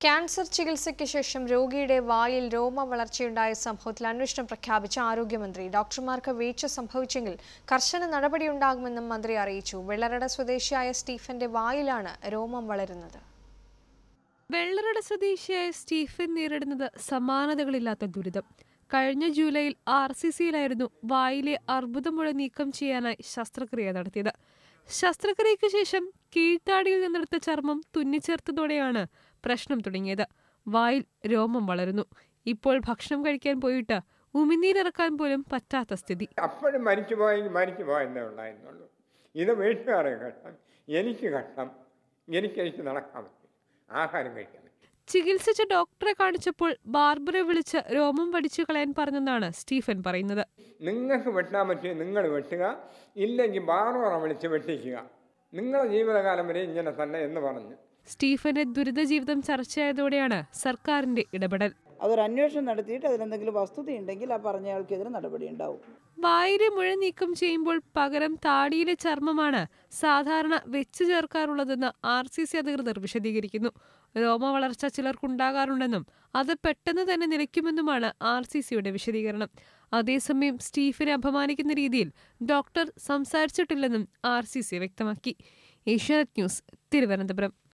cancer ചികിത്സയ്ക്ക് ശേഷം രോഗിയുടെ വായിൽ രോമ വളർച്ചയുണ്ടായ സംഭവത്തിൽ അന്വേഷണം പ്രഖ്യാപിച്ച ആരോഗ്യമന്ത്രി ഡോക്ടർമാർക്ക് വീഴ്ച സംഭവിച്ചെങ്കിൽ കർശന നടപടിയുണ്ടാകുമെന്നും മന്ത്രി അറിയിച്ചു വെള്ളറട സ്വദേശിയായ സ്റ്റീഫന്റെ വായിലാണ് രോമം വളരുന്നത് വെള്ളറട സ്വദേശിയായ സ്റ്റീഫൻ നേരിടുന്നത് സമാനതകളില്ലാത്ത ദുരിതം കഴിഞ്ഞ ജൂലൈയിൽ ആർ സി സിയിലായിരുന്നു വായിലെ അർബുദമുഴ നീക്കം ചെയ്യാനായി ശസ്ത്രക്രിയ നടത്തിയത് ശസ്ത്രക്രിയയ്ക്ക് ശേഷം കീഴ്ത്താടിയിൽ നിന്നെടുത്ത ചർമ്മം തുന്നിച്ചേർത്തതോടെയാണ് പ്രശ്നം തുടങ്ങിയത് വായിൽ രോമം വളരുന്നു ഇപ്പോൾ ഭക്ഷണം കഴിക്കാൻ പോയിട്ട് ഉമിനീരിറക്കാൻ പോലും പറ്റാത്ത സ്ഥിതി അപ്പോഴും മരിച്ചു പോയെങ്കിൽ മരിച്ചു പോയെന്നേ ഉണ്ടായിരുന്നുള്ളൂ ഇത് വീട്ടുകാരെ കഷ്ടം എനിക്ക് കഷ്ടം എനിക്ക് എനിക്ക് നടക്കാൻ പറ്റും ആഹാരം കഴിക്കാൻ പറ്റും ചികിത്സിച്ച ഡോക്ടറെ കാണിച്ചപ്പോൾ ബാർബറെ വിളിച്ച് രോമം വടിച്ചു കളയാൻ പറഞ്ഞെന്നാണ് സ്റ്റീഫൻ പറയുന്നത് നിങ്ങൾക്ക് വെട്ടാൻ പറ്റിയ നിങ്ങൾ വെട്ടുക ഇല്ലെങ്കിൽ ബാറോറ വിളിച്ച് വെട്ടിക്കുക നിങ്ങളുടെ ജീവിതകാലം വരെ ഇങ്ങനെ തന്നെ എന്ന് പറഞ്ഞു സ്റ്റീഫന്റെ ദുരിത ജീവിതം ചർച്ചയായതോടെയാണ് സർക്കാരിന്റെ ഇടപെടൽ അതൊരു അന്വേഷണം നടത്തിയിട്ട് അതിലെന്തെങ്കിലും വസ്തുതയുണ്ടെങ്കിൽ ആ പറഞ്ഞയാൾക്കെതിരെ നടപടി ഉണ്ടാവും വായിലെ മുഴ നീക്കം ചെയ്യുമ്പോൾ പകരം താടിയിലെ ചർമ്മമാണ് സാധാരണ വെച്ചു ചേർക്കാറുള്ളതെന്ന് ആർ സി സി അധികൃതർ വിശദീകരിക്കുന്നു രോമ വളർച്ച ചിലർക്കുണ്ടാകാറുണ്ടെന്നും അത് പെട്ടെന്ന് തന്നെ നിലയ്ക്കുമെന്നുമാണ് ആർ സി സിയുടെ വിശദീകരണം അതേസമയം സ്റ്റീഫനെ അപമാനിക്കുന്ന രീതിയിൽ ഡോക്ടർ സംസാരിച്ചിട്ടില്ലെന്നും ആർ സി സി വ്യക്തമാക്കി ഏഷ്യാനെറ്റ് ന്യൂസ് തിരുവനന്തപുരം